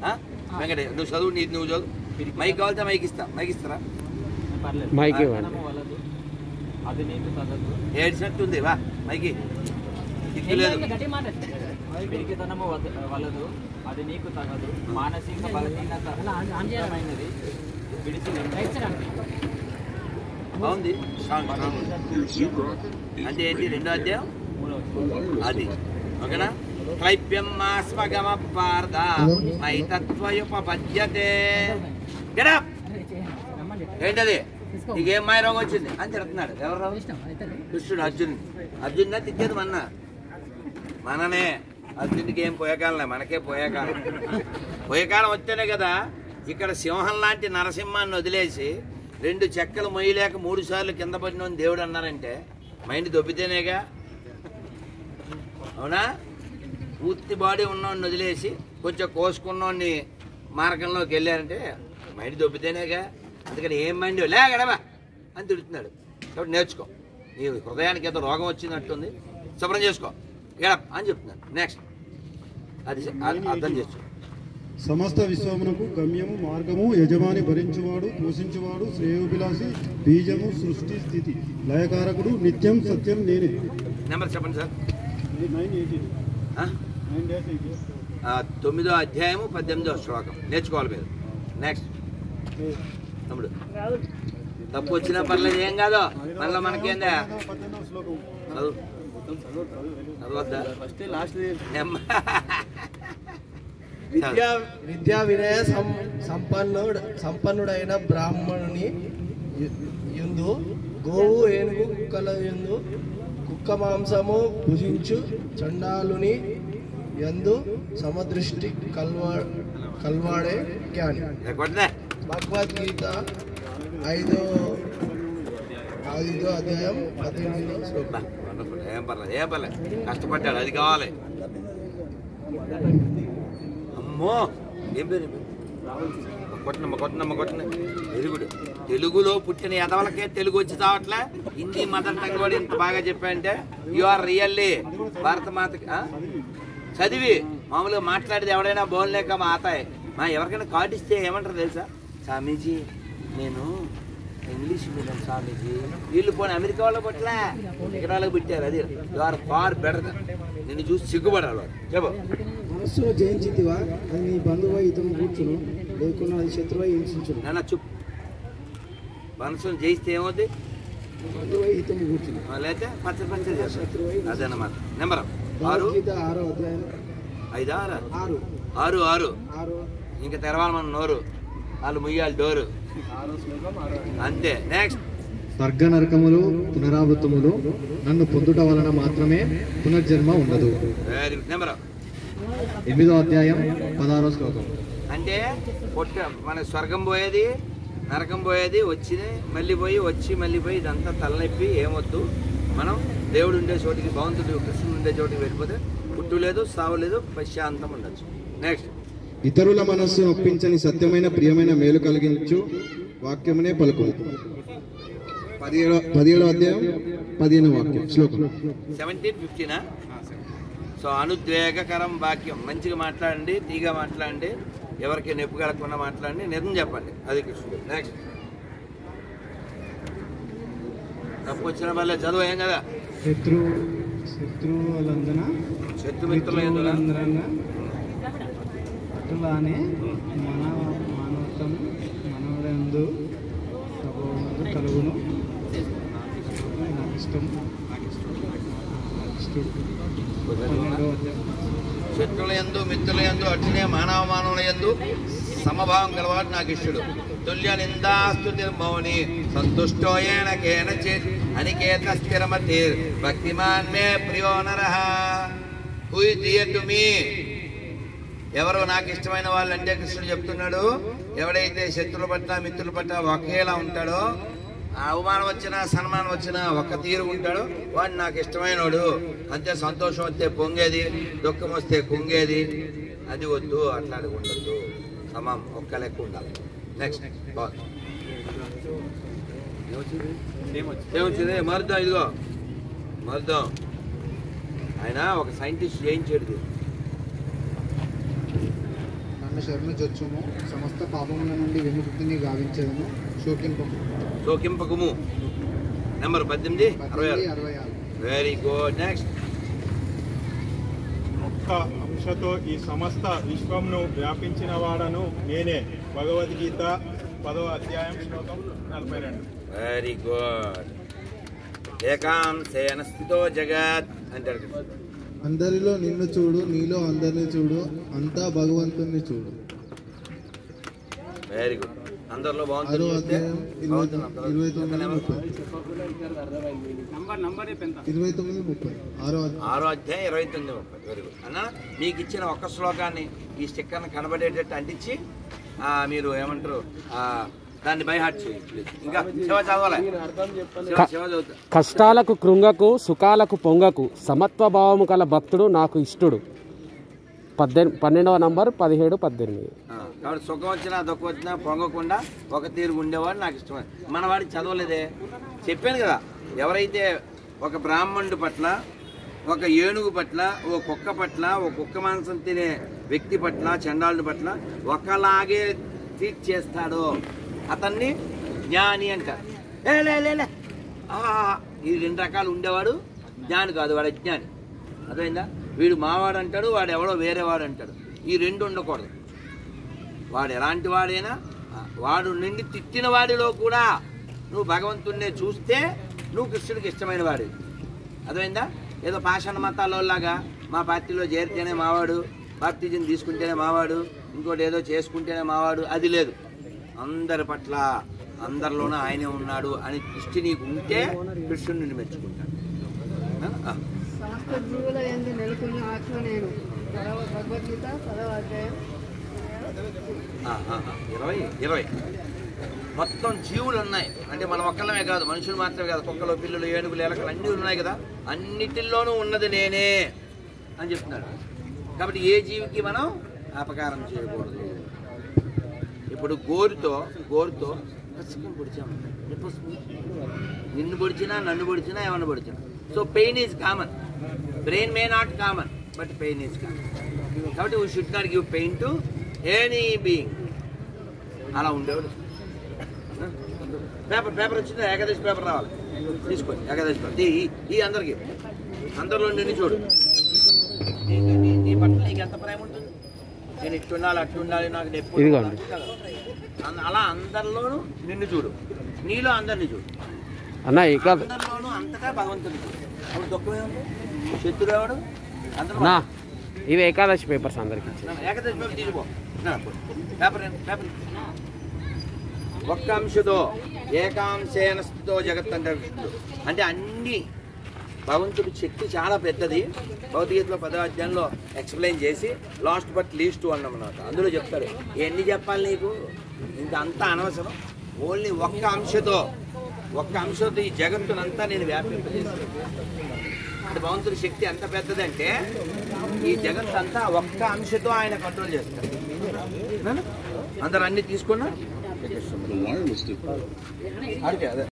ఆ? వెంకట నువ్వు చదువు నీ నువ్వు చదువు మైక్ కావాలితే మైక్ ఇస్తా మైక్ ఇస్తారా పర్లేదు మైక్ ఇవ్వండి ధనము వలదు అది నీకు తగదు ఏడ్చినట్టుంది వా మైకి దిక్కు లేదు పిరికితనము వద- వలదు అది నీకు తగదు మానసిక బలహీనత అన్యమైనది విడిచి బాగుంది స్ట్రాంగ్ స్ట్రాంగ్ ఉంది. అంటే ఏంటి రెండో అధ్యాయం అది ఓకేనా క్లైప్యం మాస్మగమ పార్థ మైతత్వయుపపద్యతే గెటప్ ఏంటది నీకేం మాయ రోగం వచ్చింది అని తిడుతున్నాడు ఎవరు రావు కృష్ణుడు అర్జున్ అర్జున్ తిట్టేది మన్న మననే అర్జున్కి ఏం పోయేకాలం మనకే పోయేకాలం పోయేకాలం వస్తేనే కదా ఇక్కడ సింహం లాంటి నరసింహాన్ని వదిలేసి రెండు చెక్కలు మొయ్యలేక మూడు సార్లు కింద పడిన దేవుడు అన్నారంటే మైండ్ దొబ్బితేనేగా అవునా పూర్తి బాడీ ఉన్నవాడిని వదిలేసి కొంచెం కోసుకున్నవాడిని మార్గంలోకి వెళ్ళారంటే మైండ్ దొబ్బితేనేగా అందుకని ఏం మైండ్ లే గడవా అని తిడుతున్నాడు కాబట్టి నేర్చుకో నీ హృదయానికి ఏదో రోగం వచ్చినట్టుంది శుభ్రం చేసుకో గడప్ అని చెప్తున్నాడు నెక్స్ట్ అది అది అర్థం చేసుకో సమస్త విశ్వమునకు గమ్యము మార్గము యజమాని భరించువాడు పోషించువాడు శ్రేయోభిలాషి బీజము సృష్టి స్థితి లయకారకుడు నిత్యం సత్యం నేనే నెంబర్ చెప్పండి సార్ నైన్ ఎయిటీన్ ఆ? నైన్ డాష్ ఎయిటీ ఆ, తొమ్మిదో అధ్యాయము పద్దెనిమిదో శ్లోకం నేర్చుకోవాలి మీరు నెక్స్ట్ తమ్ముడు తప్పు వచ్చినా పర్లేదు ఏం కాదు మళ్ళీ మనకేందా పద్దెనిమిదవ శ్లోకం చదువు చదవద్దా ఫస్ట్ లాస్ట్ నెమ్మ విద్యా విద్యా వినయ సం సంపన్నుడు సంపన్నుడైన బ్రాహ్మణుని యు- యందు గోవు ఏనుగు కుక్కల యందు కుక్క మాంసము భుజించు చండాలుని యందు సమదృష్టి కల్వా కల్వాడే జ్ఞాని కొట్టనే భగవద్గీత ఐదో ఐదో అధ్యాయం పద్దెనిమిదో శ్లోకం వండర్ఫుల్ ఏం పర్లేదు ఏం పర్లేదు కష్టపడ్డాడు అది కావాలి అమ్మో ఏం పేరు ఏం పేరు? కొట్టనమ్మ కొట్టనమ్మ కొట్టన వెరీ గుడ్ తెలుగులో పుట్టిన ఎదవలకే తెలుగు వచ్చి చావట్లే హిందీ మదర్ టంగ్ కూడా ఇంత బాగా చెప్పాయంటే యు ఆర్ రియల్లీ భారత మాతకి ఆ? చదివి మామూలుగా మాట్లాడేది ఎవడైనా బోన్లేక మా ఆతాయి మా ఎవరికైనా కార్డు ఇస్తే ఏమంటారు తెలుసా స్వామీజీ నేను ఇంగ్లీష్ మీడియం స్వామీజీ వీళ్ళు పోనీ అమెరికా వాళ్ళు పట్లే ఇక్కడ వాళ్ళకి పెట్టారు అది యు ఆర్ ఫార్ బెటర్ నిన్ను చూసి సిగ్గుపడాలి వాళ్ళు. చెప్పు మనస్సును జయించితివా అది నీ బంధువు ఇతను కూర్చును లేకున్నా అది శత్రువై హింసించును నాన్న చూపు మనసును జయిస్తే ఏమవుద్ది బంధువై ఇతను కూర్చును ఆ, లేకపోతే పచ్చడి పచ్చడి చేస్తారు అదన్నమాట నెంబర్ ఆరు భగవద్గీత ఆరో అధ్యాయం ఐదా ఆరా? ఆరు ఆరు ఆరు ఆరు ఇంకా తెరవాలి మన నోరు వాళ్ళు ముయ్యాలి డోరు అంతే నెక్స్ట్ స్వర్గ నరకములు పునరావృతములు నన్ను పొందుట వలన మాత్రమే పునర్జన్మ ఉండదు వెరీ గుడ్ నెంబర్ ఎనిమిదో అధ్యాయం పదహారో శ్లోకం అంటే పొట్ట మన స్వర్గం పోయేది నరకం పోయేది వచ్చి మళ్ళీ పోయి వచ్చి మళ్ళీ పోయి ఇదంతా తలనొప్పి ఏమొద్దు మనం దేవుడు ఉండే చోటికి భగవంతుడు కృష్ణుడు ఉండే చోటికి వెళ్ళిపోతే పుట్టు లేదు సావు లేదు ప్రశాంతం ఉండొచ్చు నెక్స్ట్ ఇతరుల మనస్సు నొప్పించని సత్యమైన ప్రియమైన మేలు కలిగించు వాక్యమునే పలుకు పదిహేడో పదిహేడో అధ్యాయం పదిహేను వాక్యం శ్లోకం సెవెంటీన్ ఫిఫ్టీనా సో అనుద్వేగకరం వాక్యం మంచిగా మాట్లాడండి తీగా మాట్లాడండి ఎవరికి నొప్పి కలగకుండా మాట్లాడండి నిజం చెప్పండి అది కృష్ణుడు నెక్స్ట్ తప్పు వచ్చిన వల్ల చదువు ఏం కదా శత్రు శత్రువులందన శత్రుమిత్రుల ఎందుకు మిత్రులందరన అటులానే మన మానవతం మనవలందు ప్రభావములు కలుగును నాకు ఇష్టం నాకు ఇష్టం పన్నెండవ అధ్యాయం శత్రుల ఎందు మిత్రుల ఎందు అట్లనే మానవ మానవుల ఎందు సమభావం గలవాడు నాకు ఇష్టడు తుల్య నిందాస్తుతి మౌని సంతుష్టోయేన కేనచిత్ అనికేత స్థిరమతి భక్తిమాన్ మే ప్రియో నరః who is dear to me ఎవరు నాకు ఇష్టమైన వాళ్ళు అంటే కృష్ణుడు చెప్తున్నాడు ఎవడైతే శత్రుల పట్ల మిత్రుల పట్ల ఒకేలా ఉంటాడో ఆ అవమానం వచ్చినా సన్మానం వచ్చినా ఒక్క తీరు ఉంటాడు వాడు నాకు ఇష్టమైనవాడు అంతే సంతోషం వస్తే పొంగేది దుఃఖం వస్తే కుంగేది అది వద్దు అట్లాంటి ఉండద్దు సమం ఒక్క లెక్క ఉండాలి నెక్స్ట్ బాగుంది ఏమొచ్చింది మారుద్దాం ఇదిగో మారుద్దాం ఆయన ఒక సైంటిస్ట్ చేయించాడు ఇది. శరణు చొచ్చుము సమస్త పాపముల నుండి విముక్తిని గావించదము శోకింపము శోకింపకము నెంబర్ పద్దెనిమిది అరవై ఆరు అరవై ఆరు వెరీ గుడ్ నెక్స్ట్ ఒక్క అంశతో ఈ సమస్త విశ్వంను వ్యాపించిన వాడను నేనే భగవద్గీత పదవ అధ్యాయం శ్లోకం నలభై రెండు వెరీ గుడ్ ఏకాంశేన స్థితో జగత్ అంటాడు కృష్ణుడు. అందరిలో నిన్ను చూడు నీలో అందరిని చూడు అంతా భగవంతుని చూడు వెరీ గుడ్ అందరిలో ఆరో బాగుంటుంది చూస్తే అధ్యాయం ఇరవై బాగుంటుంది అందరిలో. ఇరవై ఒక తొమ్మిది నెంబర్. ముప్పై ఇరవై తొమ్మిది ముప్పై ఆరో అధ్యాయం ఆరో అధ్యాయం ఇరవై తొమ్మిది ముప్పై వెరీ గుడ్ అన్న మీకు ఇచ్చిన ఒక్క శ్లోకాన్ని ఈ స్టిక్కర్ని కనబడేటట్టు అంటించి ఆ, మీరు ఏమంటారు ఆ, దాన్ని బై హార్ట్ చేయండి ప్లీజ్ ఇంకా శివ చదవాలి శివ శివ చదువుతా కష్టాలకు కృంగకు సుఖాలకు పొంగకు సమత్వ భావము కల భక్తుడు నాకు ఇష్టుడు పద్దెనిమిది పన్నెండవ నంబర్ పదిహేడు పద్దెనిమిది ఆ, కాబట్టి సుఖం వచ్చినా దుఃఖం వచ్చినా పొంగకుండా ఒక తీరు ఉండేవాడు నాకు ఇష్టం మన వాడికి చదవలేదే చెప్పాను కదా ఎవరైతే ఒక బ్రాహ్మణుడి పట్ల ఒక ఏనుగు పట్ల ఓ కుక్క పట్ల ఓ కుక్క మాంసం తినే వ్యక్తి పట్ల చండాలుడి పట్ల ఒకలాగే ట్రీట్ చేస్తాడో అతన్ని జ్ఞాని అంటారు ఏ లే లే, లే ఆ, ఈ రెండు రకాలు ఉండేవాడు జ్ఞాని కాదు వాడు అజ్ఞాని అర్థమైందా వీడు మావాడు అంటాడు వాడు ఎవడో వేరేవాడు అంటాడు ఈ రెండు ఉండకూడదు వాడు ఎలాంటి వాడైనా ఆ, వాడు నిండి తిట్టిన వాడిలో కూడా నువ్వు భగవంతుణ్ణే చూస్తే నువ్వు కృష్ణుడికి ఇష్టమైన వాడు అర్థమైందా ఏదో పాషాణ మతాలలాగా మా పార్టీలో చేరితేనే మావాడు బాప్తిజం తీసుకుంటేనే మావాడు ఇంకోటి ఏదో చేసుకుంటేనే మావాడు అది లేదు అందరి పట్ల అందరిలోనూ ఆయనే ఉన్నాడు అని దృష్టి నీకు ఉంటే కృష్ణుడిని మెచ్చుకుంటాడు ఆ, ఆ. సమస్త జీవుల ఎందు నెలకొన్న ఆత్మ నేను పదవ భగవద్గీత పదవ అధ్యాయం ఆ, ఆ, ఆ, ఇరవై ఇరవై మొత్తం జీవులు ఉన్నాయి అంటే మనం ఒక్కళ్ళమే కాదు మనుషులు మాత్రమే కాదు కుక్కలు పిల్లలు ఏనుగులు ఎలకలు అన్నీ ఉన్నాయి కదా అన్నిటిల్లోనూ ఉన్నది నేనే అని చెప్తున్నాడు కాబట్టి ఏ జీవికి మనం అపకారం చేయకూడదు ఇప్పుడు గోరుతో గోరుతో కసుకుని పొడిచాము ఎప్పుడు వస్తుంది? నిన్ను పొడిచినా నన్ను పొడిచినా ఏమన్నా పొడిచినా so pain is common brain may not common but pain is common కాబట్టి we should not give pain to any being అలా ఉండేవాడు పేపర్ పేపర్ వచ్చిందా ఏకాదశి పేపర్ రావాలి తీసుకోండి ఏకాదశి పేపర్ ఈ ఈ అందరికి అందరిలో నిన్ను చూడు నీ- నీ- నీ- నీ పట్ల నీకు ఎంత ప్రేమ ఉంటుంది నేను ఇట్టుండాలి అట్లుండాలి నాకు ఎప్పుడు ఇదిగోండి. అలా- అలా అందరిలోనూ నిన్ను చూడు నీలో అందరిని చూడు అన్న ఇక అందరిలోనూ అంతటా భగవంతుని చూడు అప్పుడు దుఃఖం ఏముంది శత్రుడు ఎవడు అందరూ అన్నా ఇవి ఏకాదశి పేపర్స్ అందరికి ఇచ్చి నా ఏకదశి పేపర్ తీసుకో నా, పేపర్ ఏంటి? పేపర్ ఒక్క అంశతో ఏకాంశేన స్థితో జగత్ అంటే అంటే అన్ని భగవంతుడి శక్తి చాలా పెద్దది భౌతికతలో పదో అధ్యాయంలో ఎక్స్ప్లెయిన్ చేసి లాస్ట్ బట్ లీస్ట్ అన్నాం అన్నమాట అందులో చెప్తాడు ఎన్ని చెప్పాలి నీకు ఇంత అంతా అనవసరం ఓన్లీ ఒక్క అంశతో ఒక్క అంశంతో ఈ జగత్తునంతా నేను వ్యాపింపజేస్తాను అంటే భగవంతుడి శక్తి ఎంత పెద్దదంటే ఈ జగత్ అంతా ఒక్క అంశతో ఆయన కంట్రోల్ చేస్తారు అందరు అన్ని తీసుకున్నా అడిగే అదే